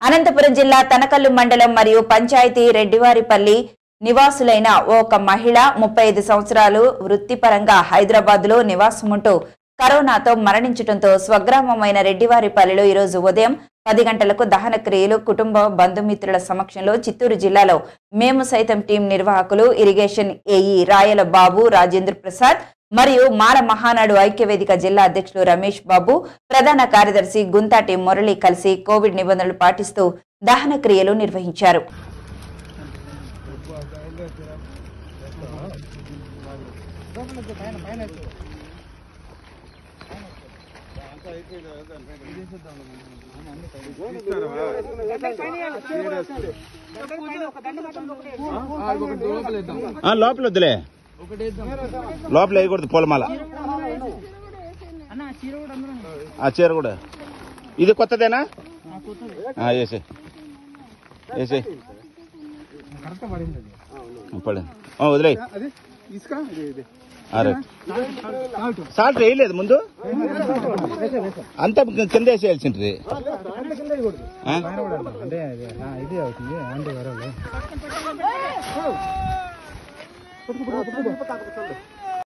అనంతపురం జిల్లా తనకల్లు మండలం మరియు పంచాయతీ రెడ్డివారిపల్లి నివాసులైన ఓ ఒక మహిళ ముప్పై ఐదు సంవత్సరాలు వృత్తిపరంగా హైదరాబాద్ లో నివాసముంటూ కరోనాతో మరణించడంతో స్వగ్రామమైన రెడ్డివారిపల్లిలో ఈరోజు ఉదయం పది గంటలకు దహన క్రియలు కుటుంబ బంధుమిత్రుల సమక్షంలో చిత్తూరు జిల్లాలో మేము సైతం టీం నిర్వాహకులు ఇరిగేషన్ ఏఈ రాయల బాబు రాజేంద్ర ప్రసాద్ మరియు మాల మహానాడు ఐక్యవేదిక జిల్లా అధ్యక్షులు రమేష్ బాబు ప్రధాన కార్యదర్శి గుంతాటి మురళి కలిసి కోవిడ్ నిబంధనలు పాటిస్తూ దహన క్రియలు నిర్వహించారు ఆ, లోపల వద్దులే లోపల వేయకూడదు పూలమాల ఆ చీర కూడా ఇది కొత్తదేనా ఆ, వేసే వేసే పడింది ఆ, వదిలేయ్ ఆ, రైట్. సాల్ట్ వేయలేదు ముందు అంతా కింద వేసేయాల్సింది అంటే ఇది అవుతుంది అంటే వరలు